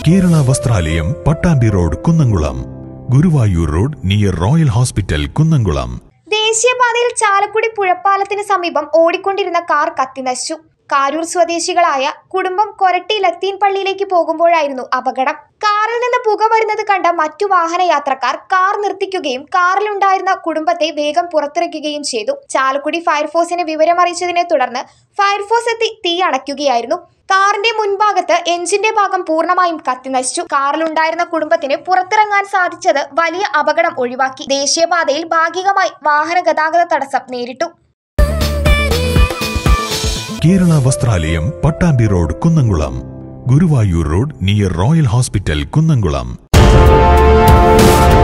Kerala Vasthralayam Pattambi road Kunnamkulam Guruvayur road near Royal Hospital Kunnamkulam ദേശീയപാതയിൽ ചാലക്കുടി പുഴപ്പാലത്തിന് സമീപം ഓടിക്കൊണ്ടിരുന്ന കാർ കത്തിനശിച്ചു കാരൂർ സ്വദേശികളായ കുടുംബം കൊരട്ടി ലത്തീൻ പള്ളിയിലേക്ക് പോകുമ്പോഴായിരുന്നു അപകടം കാറിൽ നിന്ന് പുക വരുന്നത് കണ്ട മറ്റു വാഹന യാത്രക്കാർ കാർ നിർത്തിക്കുകയും കാറിലുണ്ടായിരുന്ന കുടുംബത്തെ വേഗം പുറത്തിറക്കുകയും ചെയ്തു ചാലക്കുടി ഫയർഫോഴ്സിനെ വിവരമറിയിച്ചതിനെ തുടർന്ന് ഫയർഫോഴ്സ് എത്തി തീ അണയ്ക്കുകയായിരുന്നു കാറിന്റെ മുൻഭാഗത്ത് എഞ്ചിന്റെ ഭാഗം പൂർണ്ണമായും കത്തിനശിച്ചു കാറിലുണ്ടായിരുന്ന കുടുംബത്തിന് പുറത്തിറങ്ങാൻ സാധിച്ചത് വലിയ അപകടം ഒഴിവാക്കി ദേശീയപാതയിൽ ഭാഗികമായി വാഹന ഗതാഗത തടസ്സം നേരിട്ടു Kerala Vasthralayam Pattambi road Kunnamkulam Guruvayur road near Royal Hospital Kunnamkulam